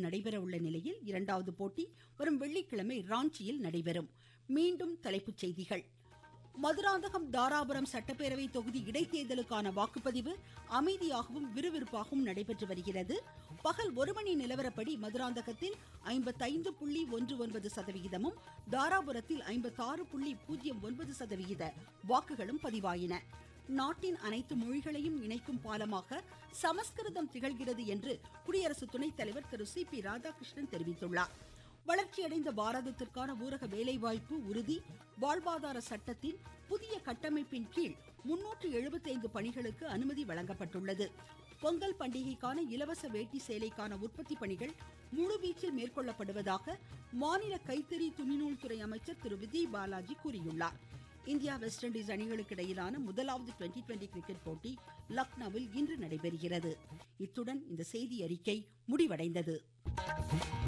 நடைபெற உள்ள நிலையில் இரண்டாவது போட்டி வரும் வெள்ளிக்கிழமை ராஞ்சியில் நடைபெறும் மீண்டும் தலைப்புச் செய்திகள் மதுராந்தகம் தாராபுரம் சட்டப்பேரவை தொகுதி இடைத்தேர்தலுக்கான வாக்குப்பதிவு அமைதியாகவும் விறுவிறுப்பாகவும் நடைபெற்று வருகிறது பகல் ஒரு மணி நிலவரப்படி மதுராந்தகத்தில் ஐம்பத்தைந்து புள்ளி ஒன்று ஒன்பது சதவிகிதமும் தாராபுரத்தில் ஐம்பத்தாறு புள்ளி பூஜ்ஜியம் ஒன்பது சதவிகித வாக்குகளும் பதிவாயின நாட்டின் அனைத்து மொழிகளையும் இணைக்கும் பாலமாக சமஸ்கிருதம் திகழ்கிறது என்று குடியரசு துணைத் தலைவர் திரு சி பி ராதாகிருஷ்ணன் தெரிவித்துள்ளார் வளர்ச்சியடைந்த பாரதத்திற்கான ஊரக வேலைவாய்ப்பு உறுதி வாழ்வாதார சட்டத்தின் புதிய கட்டமைப்பின் கீழ் முன்னூற்று எழுபத்தைந்து பணிகளுக்கு அனுமதி வழங்கப்பட்டுள்ளது பொங்கல் பண்டிகைக்கான இலவச வேட்டி சேலைக்கான உற்பத்தி பணிகள் முழுவீச்சில் மேற்கொள்ளப்படுவதாக மாநில கைத்தறி துணிநூல் துறை அமைச்சர் திரு விஜய் பாலாஜி கூறியுள்ளார் இந்தியா வெஸ்ட் இண்டீஸ் அணிகளுக்கு இடையிலான முதலாவது டுவெண்டி டுவெண்டி கிரிக்கெட் போட்டி லக்னோவில் இன்று நடைபெறுகிறது இத்துடன் இந்த செய்தி அறிக்கை முடிவடைந்தது